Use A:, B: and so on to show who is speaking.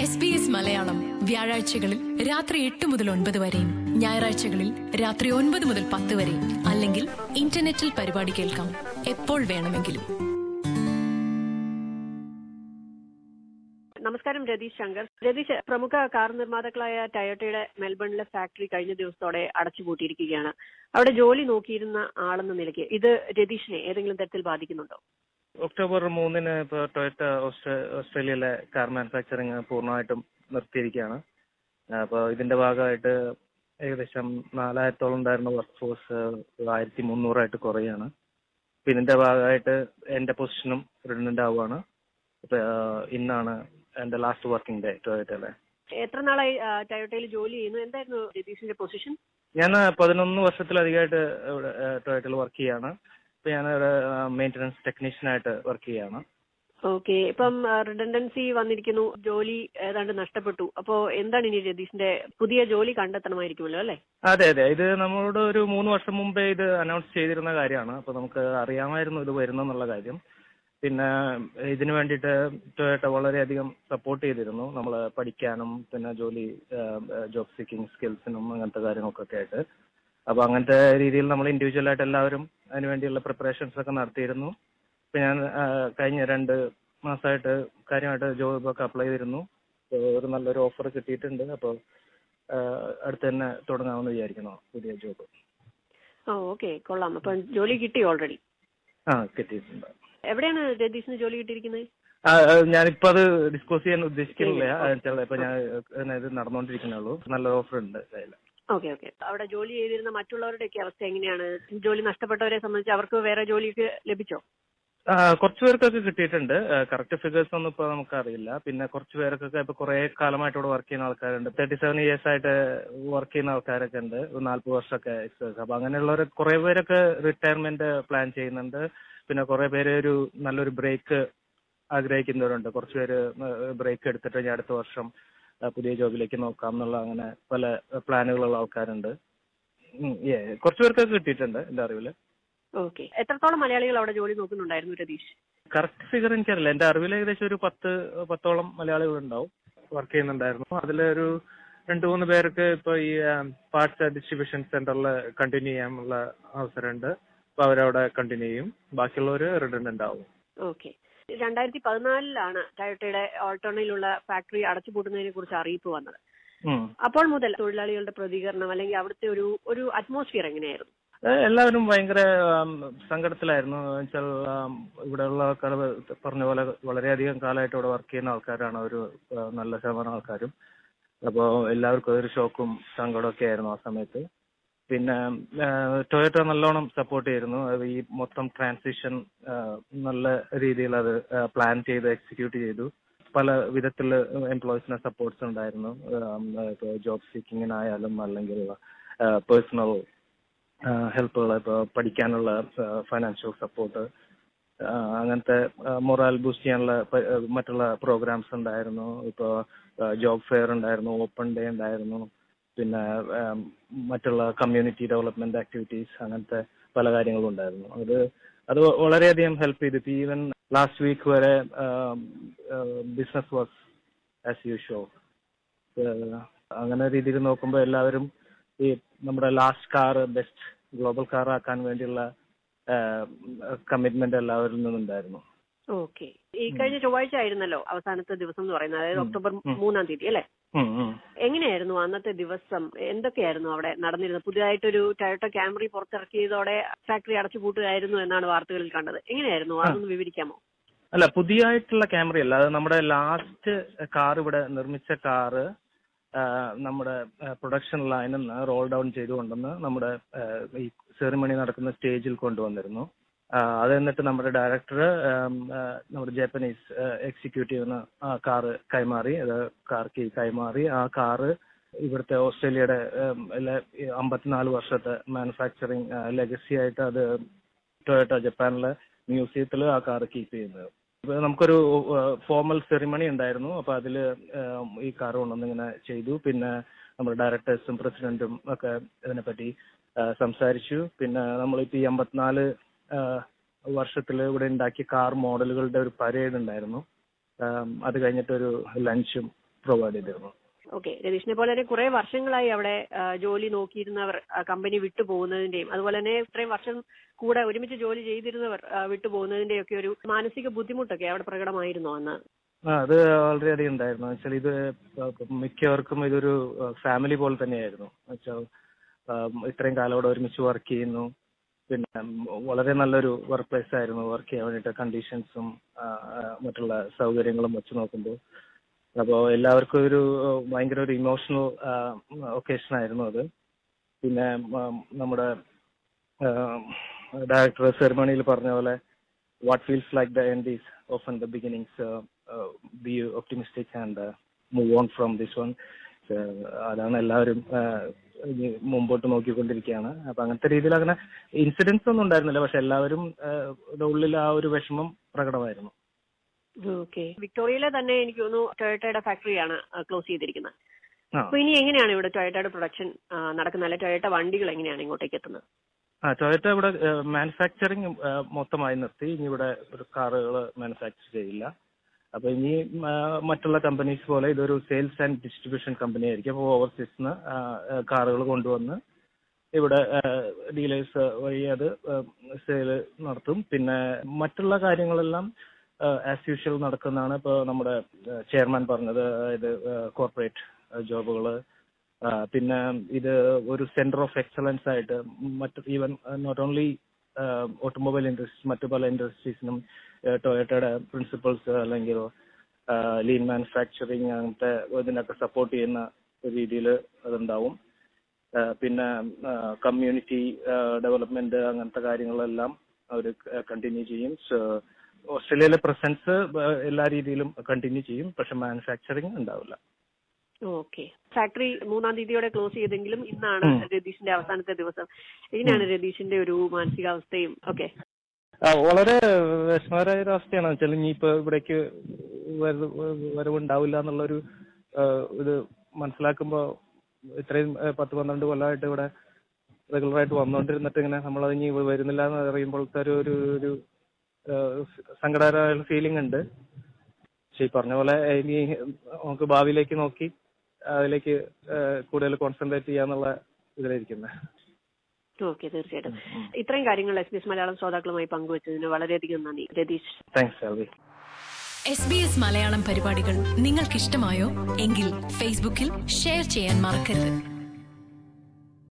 A: S B S Malayalam വ്യാഴാഴ്ചകളിൽ രാത്രി എട്ട് മുതൽ ഒൻപത് വരെയും ഞായറാഴ്ചകളിൽ രാത്രി ഒൻപത് മുതൽ പത്ത് വരെയും അല്ലെങ്കിൽ ഇന്റർനെറ്റിൽ പരിപാടി കേൾക്കാം എപ്പോൾ വേണമെങ്കിലും
B: നമസ്കാരം രതീഷ് ശങ്കർ രതീഷ് പ്രമുഖ കാർ നിർമ്മാതാക്കളായ ടയോട്ടയുടെ മെൽബണിലെ ഫാക്ടറി കഴിഞ്ഞ ദിവസത്തോടെ അടച്ചുപൂട്ടിയിരിക്കുകയാണ് അവിടെ ജോലി നോക്കിയിരുന്ന ആളെന്ന നിലയ്ക്ക് ഇത് രതീഷിനെ ഏതെങ്കിലും തരത്തിൽ ബാധിക്കുന്നുണ്ടോ
C: ഒക്ടോബർ മൂന്നിന് ഇപ്പോൾ ടൊയറ്റ ഓസ്ട്രേ- ഓസ്ട്രേലിയയിലെ കാർ മാനുഫാക്ചറിങ് പൂർണ്ണമായിട്ടും നിർത്തിയിരിക്കുകയാണ് അപ്പോൾ ഇതിന്റെ ഭാഗമായിട്ട് ഏകദേശം നാലായിരത്തോളം ഉണ്ടായിരുന്ന വർക്ക് ഫോഴ്സ് ആയിരത്തി മുന്നൂറായിട്ട് കുറയാണ് അപ്പൊ ഇതിന്റെ ഭാഗമായിട്ട് എന്റെ പൊസിഷനും റിഡൻഡന്റ് ആവുകയാണ് ഇപ്പൊ ആഹ് ഇന്നാണ് എന്റെ ലാസ്റ്റ് വർക്കിംഗ് ഡേ ടൊയറ്റയിലെ
B: എത്ര നാളായി ആ, ടയോട്ടയിൽ ജോലി ചെയ്യുന്നു എന്തായിരുന്നു രതീഷിന്റെ പൊസിഷൻ
C: ഞാൻ പതിനൊന്ന് വർഷത്തിലധികമായിട്ട് ഇവിടെ ടൊയറ്റയിൽ വർക്ക് ചെയ്യാണ് ഇപ്പൊ ഞാൻ ഇവിടെ മെയിൻ്റനൻസ് ടെക്നീഷ്യനായിട്ട് വർക്ക് ചെയ്യാണ്
B: ഓക്കെ ഇപ്പം റിഡൻഡൻസി വന്നിരിക്കുന്നു ജോലി ഏതാണ്ട് നഷ്ടപ്പെട്ടു അപ്പോ എന്താണ് ഇനി രതീഷിന്റെ പുതിയ ജോലി കണ്ടെത്തണമായിരിക്കുമല്ലോ അല്ലെ
C: അതെ അതെ ഇത് നമ്മളോട് ഒരു മൂന്ന് വർഷം മുമ്പേ ഇത് അനൗൺസ് ചെയ്തിരുന്ന കാര്യമാണ് അപ്പൊ നമുക്ക് അറിയാമായിരുന്നു ഇത് വരുന്നെന്നുള്ള കാര്യം പിന്നെ ഇതിനു വേണ്ടിയിട്ട് ടൊയോട്ട വളരെയധികം സപ്പോർട്ട് ചെയ്തിരുന്നു നമ്മൾ പഠിക്കാനും പിന്നെ ജോലി ജോബ് സീക്കിംഗ് സ്കിൽസിനും അങ്ങനത്തെ കാര്യങ്ങൾക്കൊക്കെ ആയിട്ട് അപ്പൊ അങ്ങനത്തെ രീതിയിൽ നമ്മൾ ഇൻഡിവിജ്വൽ ആയിട്ട് എല്ലാവരും അതിനു വേണ്ടിയുള്ള പ്രിപ്പറേഷൻസ് ഒക്കെ നടത്തിയിരുന്നു ഇപ്പൊ ഞാൻ ആ, കഴിഞ്ഞ രണ്ട് മാസമായിട്ട് കാര്യമായിട്ട് ജോബ് ഒക്കെ അപ്ലൈ ചെയ്തിരുന്നു ഇപ്പൊ ഒരു നല്ലൊരു ഓഫർ കിട്ടിയിട്ടുണ്ട് അപ്പോൾ അടുത്ത് തന്നെ തുടങ്ങാമെന്ന് വിചാരിക്കുന്നു പുതിയ ജോബ്
B: ആ ഓക്കെ കൊള്ളാം അപ്പം ജോലി കിട്ടി ഓൾറെഡി
C: ആ കിട്ടിയിട്ടുണ്ട്
B: എവിടെയാണ് രതീഷിന് ജോലി കിട്ടിയിരിക്കുന്നത്
C: ആ, ആ, ഞാനിപ്പോ അത് ഡിസ്കസ് ചെയ്യാൻ ഉദ്ദേശിക്കുന്നില്ല ചില ഇപ്പൊ ഞാൻ ഇങ്ങനെ ഇത് നടന്നുകൊണ്ടിരിക്കുന്നേ ഉള്ളൂ നല്ല ഓഫർ ഉണ്ട് കയ്യിൽ
B: ഓക്കെ ഓക്കെ അവിടെ ജോലി ചെയ്തിരുന്ന മറ്റുള്ളവരുടെയൊക്കെ അവസ്ഥ എങ്ങനെയാണ് ജോലി നഷ്ടപ്പെട്ടവരെ സംബന്ധിച്ച് അവർക്ക് വേറെ ജോലിയൊക്കെ ലഭിച്ചോ
C: ആ, കുറച്ച് പേർക്കൊക്കെ കിട്ടിയിട്ടുണ്ട് കറക്റ്റ് ഫിഗേഴ്സ് ഒന്നും ഇപ്പൊ നമുക്ക് അറിയില്ല പിന്നെ കുറച്ച് പേർക്കൊക്കെ ഇപ്പൊ കുറെ കാലമായിട്ട് ഇവിടെ വർക്ക് ചെയ്യുന്ന ആൾക്കാരുണ്ട് തേർട്ടി സെവൻ ഇയേഴ്സ് ആയിട്ട് വർക്ക് ചെയ്യുന്ന ആൾക്കാരൊക്കെ ഉണ്ട് ഒരു നാല്പത് വർഷമൊക്കെ എക്സ്പീരിയൻസ് അപ്പൊ അങ്ങനെയുള്ളവർ കുറെ പേരൊക്കെ റിട്ടയർമെന്റ് പ്ലാൻ ചെയ്യുന്നുണ്ട് പിന്നെ കുറെ പേര് ഒരു നല്ലൊരു ബ്രേക്ക് ആഗ്രഹിക്കുന്നവരുണ്ട് കുറച്ച് പേര് ബ്രേക്ക് എടുത്തിട്ട് ഇനി അടുത്ത വർഷം ആ, പുതിയ ജോബിലേക്ക് നോക്കാം എന്നുള്ള അങ്ങനെ പല പ്ലാനുകളുള്ള ആൾക്കാരുണ്ട് ഉം, yeah. കുറച്ച് പേർക്കൊക്കെ കിട്ടിയിട്ടുണ്ട് എന്റെ അറിവില്
B: ഓക്കെ എത്രത്തോളം മലയാളികൾ അവിടെ ജോലി നോക്കുന്നുണ്ടായിരുന്നു രതീഷ്
C: കറക്റ്റ് ഫിഗർ എനിക്കറിയില്ല എന്റെ അറിവിൽ ഏകദേശം ഒരു പത്ത് പത്തോളം മലയാളികൾ ഉണ്ടാവും വർക്ക് ചെയ്യുന്നുണ്ടായിരുന്നു അതിലൊരു രണ്ടു മൂന്ന് പേർക്ക് ഇപ്പൊ ഈ പാർട്സ് ഡിസ്ട്രിബ്യൂഷൻ സെന്ററിൽ കണ്ടിന്യൂ ചെയ്യാനുള്ള അവസരമുണ്ട് അപ്പൊ അവരവിടെ കണ്ടിന്യൂ ചെയ്യും ബാക്കിയുള്ളവർ റിഡൻഡന്റ് ആവും
B: ഓക്കെ രണ്ടായിരത്തി പതിനാലിലാണ് ടയോട്ടയുടെ ഓൾട്ടോണയിലുള്ള ഫാക്ടറി അടച്ചുപൂട്ടുന്നതിനെ കുറിച്ച് അറിയിപ്പ് വന്നത്
C: ഉം.
B: അപ്പോൾ മുതൽ തൊഴിലാളികളുടെ പ്രതികരണം അല്ലെങ്കിൽ അവിടുത്തെ ഒരു ഒരു അറ്റ്മോസ്ഫിയർ എങ്ങനെയായിരുന്നു
C: ഏഹ് എല്ലാവരും ഭയങ്കര ആം, സങ്കടത്തിലായിരുന്നു വെച്ചാൽ ആം, ഇവിടെയുള്ള ആൾക്കാർ പറഞ്ഞ പോലെ വളരെയധികം കാലമായിട്ട് ഇവിടെ വർക്ക് ചെയ്യുന്ന ആൾക്കാരാണ് ഒരു ആ, നല്ല ശതമാനം ആൾക്കാരും അപ്പോൾ എല്ലാവർക്കും ഒരു ഷോക്കും സങ്കടമൊക്കെ ആയിരുന്നു ആ സമയത്ത് പിന്നെ ടൊയോറ്റ നല്ലോണം സപ്പോർട്ട് ചെയ്തിരുന്നു അത് ഈ മൊത്തം ട്രാൻസിഷൻ നല്ല രീതിയിൽ അത് പ്ലാൻ ചെയ്ത് എക്സിക്യൂട്ട് ചെയ്തു പല വിധത്തിൽ എംപ്ലോയീസിനെ സപ്പോർട്ട്സ് ഉണ്ടായിരുന്നു ജോബ് സീക്കിങ്ങിനായാലും അല്ലെങ്കിൽ പേഴ്സണൽ ഹെൽപ്പുകൾ ഇപ്പോൾ പഠിക്കാനുള്ള ഫൈനാൻഷ്യൽ സപ്പോർട്ട് അങ്ങനത്തെ മൊറാൽ ബൂസ്റ്റ് ചെയ്യാനുള്ള പ- ആ, മറ്റുള്ള പ്രോഗ്രാംസ് ഉണ്ടായിരുന്നു ഇപ്പോൾ ജോബ് ഫെയർ ഉണ്ടായിരുന്നു ഓപ്പൺ ഡേ ഉണ്ടായിരുന്നു പിന്നെ ആ, മറ്റുള്ള കമ്മ്യൂണിറ്റി ഡെവലപ്മെന്റ് ആക്ടിവിറ്റീസ് അങ്ങനത്തെ പല കാര്യങ്ങളും ഉണ്ടായിരുന്നു അത് അത് വളരെയധികം ഹെൽപ്പ് ചെയ്തു ഇപ്പൊ ഈവൻ ലാസ്റ്റ് വീക്ക് വരെ ബിസിനസ് വാസ് ആസ് യൂഷ്വൽ അങ്ങനെ രീതിയിൽ നോക്കുമ്പോൾ എല്ലാവരും ഈ നമ്മുടെ last car best global car ആക്കാൻ വേണ്ടിയുള്ള കമ്മിറ്റ്മെന്റ് എല്ലാവരിൽ നിന്നുണ്ടായിരുന്നു
B: ഓക്കെ ഈ കഴിഞ്ഞ ചൊവ്വാഴ്ച ആയിരുന്നല്ലോ അവസാനത്തെ ദിവസം എന്ന് പറയുന്നത് അതായത് ഒക്ടോബർ മൂന്നാം തീയതി അല്ലെ
C: ഉം, ഉം.
B: എങ്ങനെയായിരുന്നു അന്നത്തെ ദിവസം എന്തൊക്കെയായിരുന്നു അവിടെ നടന്നിരുന്നത് പുതിയതായിട്ടൊരു ടയോട്ട ക്യാമറി പുറത്തിറക്കിയതോടെ ഫാക്ടറി അടച്ചുപൂട്ടുകയായിരുന്നു എന്നാണ് വാർത്തകളിൽ കണ്ടത് എങ്ങനെയായിരുന്നു അതൊന്ന് വിവരിക്കാമോ
C: അല്ല പുതിയതായിട്ടുള്ള ക്യാമറ അല്ല അത് നമ്മുടെ ലാസ്റ്റ് കാർ ഇവിടെ നിർമ്മിച്ച കാറ് നമ്മുടെ പ്രൊഡക്ഷൻ ലൈനിൽ നിന്ന് റോൾ ഡൗൺ ചെയ്തുകൊണ്ടെന്ന് നമ്മുടെ ആ, ഈ സെറിമണി നടക്കുന്ന സ്റ്റേജിൽ കൊണ്ടുവന്നിരുന്നു ആ, അത് എന്നിട്ട് നമ്മുടെ ഡയറക്ടർ നമ്മുടെ ജാപ്പനീസ് എക്സിക്യൂട്ടീവിന് ആ കാറ് കൈമാറി അത് കാർ കീ കൈമാറി ആ കാറ് ഇവിടുത്തെ ഓസ്ട്രേലിയയുടെ ഉം, എല്ലാ- ഈ അമ്പത്തിനാല് വർഷത്തെ മാനുഫാക്ചറിങ് ലെഗസി ആയിട്ട് അത് ടൊയോട്ട ജപ്പാനിലെ മ്യൂസിയത്തിൽ ആ കാർ കീപ്പ് ചെയ്യുന്നത് ഇപ്പൊ നമുക്കൊരു ഫോർമൽ സെറിമണി ഉണ്ടായിരുന്നു അപ്പൊ അതില് ഏം, ഈ കാർ കൊണ്ടുവന്ന് ഇങ്ങനെ ചെയ്തു പിന്നെ നമ്മുടെ ഡയറക്ടേഴ്സും പ്രസിഡന്റും ഒക്കെ ഇതിനെപ്പറ്റി ആ, സംസാരിച്ചു പിന്നെ നമ്മളിപ്പോ ഈ അമ്പത്തിനാല് വർഷത്തിൽ ഇവിടെ ഉണ്ടാക്കിയ കാർ മോഡലുകളുടെ ഒരു പരേഡ് ഉണ്ടായിരുന്നു ആം, അത് കഴിഞ്ഞിട്ടൊരു ലഞ്ചും പ്രൊവൈഡ് ചെയ്തിരുന്നു
B: ഓക്കെ രതീഷിനെ പോലെ തന്നെ കുറെ വർഷങ്ങളായി അവിടെ ആ, ജോലി നോക്കിയിരുന്നവർ ആ, കമ്പനി വിട്ടു പോകുന്നതിന്റെയും അതുപോലെ തന്നെ ഇത്രയും വർഷം കൂടെ ഒരുമിച്ച് ജോലി ചെയ്തിരുന്നവർ ആ, വിട്ടു പോകുന്നതിന്റെയും ഒക്കെ ഒരു മാനസിക ബുദ്ധിമുട്ടൊക്കെ അവിടെ പ്രകടമായിരുന്നു അന്ന്
C: ആ അത് വളരെയധികം ഉണ്ടായിരുന്നു വെച്ചാൽ ഇത് മിക്കവർക്കും ഇതൊരു ഫാമിലി പോലെ തന്നെയായിരുന്നു വെച്ചാൽ ഇത്രയും കാലം അവിടെ ഒരുമിച്ച് വർക്ക് ചെയ്യുന്നു പിന്നെ വളരെ നല്ലൊരു വർക്ക് പ്ലേസ് ആയിരുന്നു വർക്ക് ചെയ്യാൻ വേണ്ടിയിട്ട് കണ്ടീഷൻസും മറ്റുള്ള സൗകര്യങ്ങളും വെച്ച് നോക്കുമ്പോൾ അപ്പോൾ എല്ലാവർക്കും ഒരു ആ, ഭയങ്കര ഒരു ഇമോഷണൽ ഒക്കേഷൻ ആയിരുന്നു അത് പിന്നെ ആ, നമ്മുടെ ഡയറക്ടർ സെറിമണിയിൽ പറഞ്ഞ പോലെ what feels like the end is often the beginnings be optimistic and move on from this one അതാണ് എല്ലാവരും uh, ഇനി മുമ്പോട്ട് നോക്കിക്കൊണ്ടിരിക്കുകയാണ് അപ്പൊ അങ്ങനത്തെ രീതിയിൽ അങ്ങനെ ഇൻസിഡൻസ് ഒന്നും ഉണ്ടായിരുന്നില്ല പക്ഷെ എല്ലാവരും uh, ടെ ഉള്ളിൽ ആ ഒരു വിഷമം പ്രകടമായിരുന്നു
B: ഓക്കെ വിക്ടോറിയയിലെ തന്നെ എനിക്ക് തോന്നുന്നു ടൊയോട്ടയുടെ ഫാക്ടറിയാണ് ക്ലോസ് ചെയ്തിരിക്കുന്നത്
C: ആ
B: അപ്പൊ ഇനി എങ്ങനെയാണ് ഇവിടെ ടൊയോട്ടയുടെ പ്രൊഡക്ഷൻ നടക്കുന്നത് അല്ലെ ടൊയോട്ട വണ്ടികൾ എങ്ങനെയാണ് ഇങ്ങോട്ടേക്ക് എത്തുന്നത്
C: ആ ടൊയോട്ട ഇവിടെ മാനുഫാക്ചറിങ് മൊത്തമായി നിർത്തി ഇനി ഇവിടെ ഒരു കാറുകൾ മാനുഫാക്ചർ ചെയ്യില്ല അപ്പൊ ഇനി ആ, മറ്റുള്ള കമ്പനീസ് പോലെ ഇതൊരു സെയിൽസ് ആൻഡ് ഡിസ്ട്രിബ്യൂഷൻ കമ്പനി ആയിരിക്കും അപ്പോൾ ഓവർസീസിന്ന് കാറുകൾ കൊണ്ടുവന്ന് ഇവിടെ ഡീലേഴ്സ് വഴി അത് സെയിൽ നടത്തും പിന്നെ മറ്റുള്ള കാര്യങ്ങളെല്ലാം ആസ് യൂഷ്വൽ നടക്കുന്നതാണ് ഇപ്പോൾ നമ്മുടെ ചെയർമാൻ പറഞ്ഞത് അതായത് കോർപ്പറേറ്റ് ജോബുകൾ പിന്നെ ഇത് ഒരു സെന്റർ ഓഫ് എക്സലൻസ് ആയിട്ട് മറ്റ് even not only automobile industry മറ്റു പല ഇൻഡസ്ട്രീസിനും ടൊയോട്ടയുടെ പ്രിൻസിപ്പൾസ് അല്ലെങ്കിൽ ലീൻ മാനുഫാക്ചറിങ് അങ്ങനത്തെ ഇതിനൊക്കെ സപ്പോർട്ട് ചെയ്യുന്ന രീതിയിൽ അതുണ്ടാവും ആ, പിന്നെ കമ്മ്യൂണിറ്റി ഡെവലപ്മെന്റ് അങ്ങനത്തെ കാര്യങ്ങളെല്ലാം അവർ കണ്ടിന്യൂ ചെയ്യും So, ഓസ്ട്രേലിയയിലെ പ്രസൻസ് എല്ലാ രീതിയിലും കണ്ടിന്യൂ ചെയ്യും പക്ഷെ മാനുഫാക്ചറിങ് ഉണ്ടാവില്ല
B: ഓക്കെ ഫാക്ടറി മൂന്നാം തീയതിയോടെ ക്ലോസ് ചെയ്തെങ്കിലും ഇന്നാണ്
C: ഉം.
B: രതീഷിന്റെ അവസാനത്തെ ദിവസം എങ്ങനെയാണ് രതീഷിന്റെ ഒരു മാനസികാവസ്ഥയും ഓക്കെ
C: ആ, വളരെ വിഷമകരമായ ഒരു അവസ്ഥയാണ് വെച്ചാൽ ഇനിയിപ്പോ ഇവിടേക്ക് വരവ് വരവുണ്ടാവില്ല എന്നുള്ളൊരു ആ, ഇത് മനസ്സിലാക്കുമ്പോ ഇത്രയും ആ, പത്ത് പന്ത്രണ്ട് കൊല്ലമായിട്ട് ഇവിടെ റെഗുലർ ആയിട്ട് വന്നുകൊണ്ടിരുന്നിട്ട് ഇങ്ങനെ നമ്മളത് ഇനി വരുന്നില്ല എന്ന് അറിയുമ്പോഴത്തെ ഒരു ഒരു ഒരു ആ, സങ്കടകരമായ ഫീലിംഗ് ഉണ്ട് പക്ഷെ ഈ പറഞ്ഞ പോലെ ഇനി നമുക്ക് ഭാവിയിലേക്ക് നോക്കി അതിലേക്ക് ആ, കൂടുതൽ കോൺസെൻട്രേറ്റ് ചെയ്യാന്നുള്ള ഇതിലിരിക്കുന്നത്
B: ഓക്കെ തീർച്ചയായിട്ടും ഇത്രയും കാര്യങ്ങൾ എസ് ബി എസ് മലയാളം ശ്രോതാക്കളുമായി പങ്കുവച്ചതിന് വളരെയധികം നന്ദി Ratheesh
C: thanks Salvi
A: S B S Malayalam പരിപാടികൾ നിങ്ങൾക്കിഷ്ടമായോ എങ്കിൽ ഫേസ്ബുക്കിൽ ഷെയർ ചെയ്യാൻ മറക്കരുത്